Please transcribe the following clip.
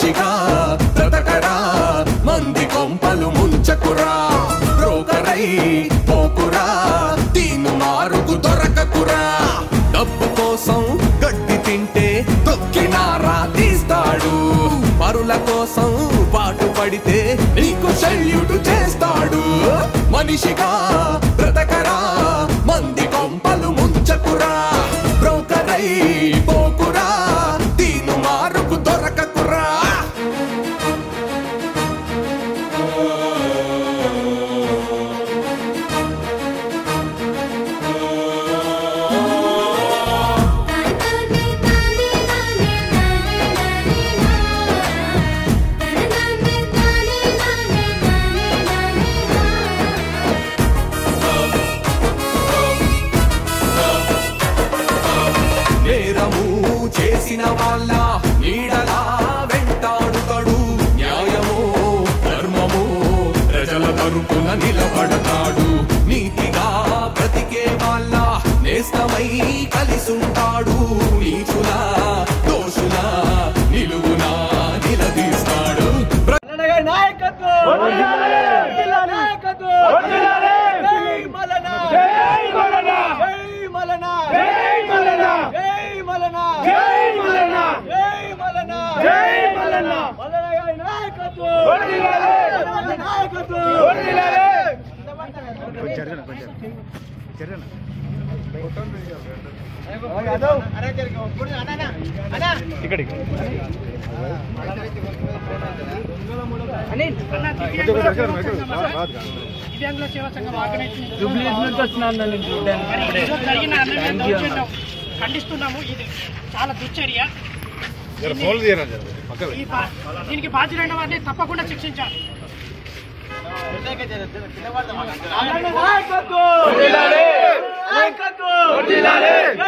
మనిషిగా బ్రతకరా మంది కొంపలు ముంచకురా బ్రోకరై పోకురా దీను మారుకు దొరకకురా డబ్బు కోసం గడ్డి తింటే తొక్కినారా తీస్తాడు పరుల కోసం పాటు పడితే నీకు సెల్యూట్ చేస్తాడు మనిషిగా బ్రతకరా మంది కొంపలు ముంచకురా బ్రోకరై పోకురా దీను మారుకు దొరకకురా నేరము చేసిన వాళ్ళ నీడలా వెంటాడుతాడు న్యాయము ధర్మము ప్రజల తరపున నిలబడతాడు నీతిగా బ్రతికే వాళ్ళ నేస్తమై కలిసుంటాడు నీచుల దోషుల నిలువునా నిలదీస్తాడు దివ్యాంగుల సేవా సంఘం ఆర్గనైజేషన్ మరి ఈరోజు జరిగిన అన్యాయం దౌర్జన్యం ఖండిస్తున్నాము ఇది చాలా దుశ్చర్య ఈ బా- దీనికి బాధ్యులైన వారిని తప్పకుండా శిక్షించాలి నాయకత్వం